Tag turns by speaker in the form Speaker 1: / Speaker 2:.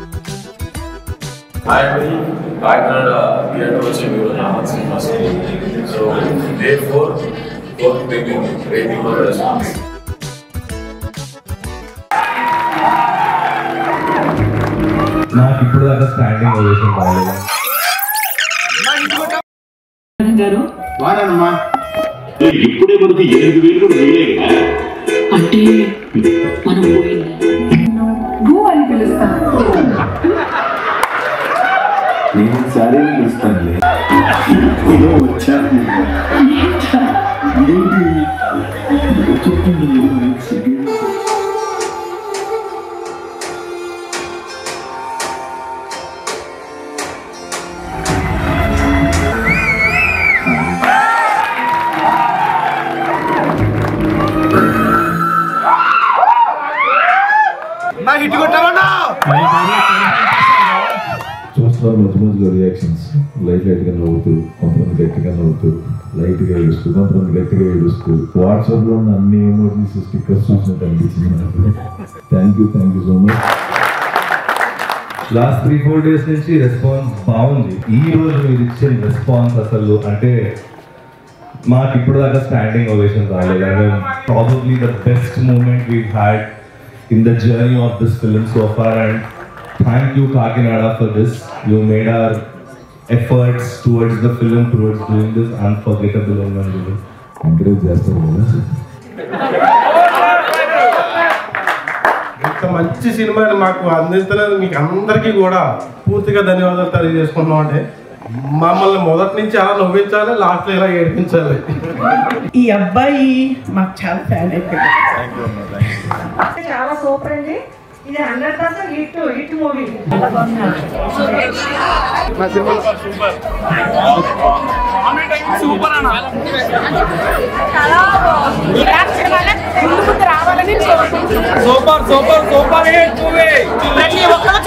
Speaker 1: hi అండి Kakinada theatre వచ్చే మీరు నామత్ cinemas so day four fourth rating rating response
Speaker 2: నాకు ఇప్పుడు దాకా స్టాండింగ్ ఓవేషన్ రాలేదు
Speaker 3: గారు
Speaker 4: వాడనమ్మా
Speaker 5: ఇప్పుడే మనకు ఎనిమిది వేలు కూడా వేయలేదా
Speaker 3: అంటే మనం పోయింది
Speaker 6: భూ అని పిలుస్తాను
Speaker 4: నేను సరే పిలుస్తానులే ఇదో వచ్చాను ఏంటి చెప్పింది సిగ్గు
Speaker 2: చూస్తున్నారు మధ్య మధ్యలో రియాక్షన్స్ లైట్ లైట్ గా నవ్వుతూ కొంతమంది గట్టిగా నవ్వుతూ లైట్ గా ఏడుస్తూ కొంతమంది గట్టిగా ఏడుస్తూ వాట్సాప్ లో ఉన్న అన్ని ఎమోజీస్ స్టిక్కర్స్ చూసినట్టు అనిపించింది నాకు thank you thank you so much last three four days నుంచి రెస్పాన్స్ బాగుంది ఈ రోజు మీరు ఇచ్చిన రెస్పాన్స్ అసలు అంటే మాకు ఇప్పుడు దాకా స్టాండింగ్ ఓవేషన్ రాలేదు అంటే probably the best moment we had in the journey of this film so far and thank you Kakinada for this you made our efforts towards the film towards doing this unforgettable encourage చేస్తారు కదా
Speaker 7: ఇంత మంచి సినిమాని మాకు అందిస్తున్నది మీకు అందరికీ కూడా పూర్తిగా ధన్యవాదాలు తెలియజేసుకున్నాం అంటే మమ్మల్ని మొదటి నుంచి అలా నవ్వించాలి లాస్ట్లో ఇలా ఏడిపించాలి
Speaker 8: ఈ అబ్బాయి మాకు చాలా ఫ్యాన్ అయిపోయాడు
Speaker 6: చాలా సూపర్ అండి ఇది hundred percent hit hit movie చాలా బాగుంది ఇలాంటి సినిమాలే ముందు ముందు రావాలని కోరుకుంటున్నాను
Speaker 9: super super super hit movie
Speaker 6: ప్రతి ఒక్కరు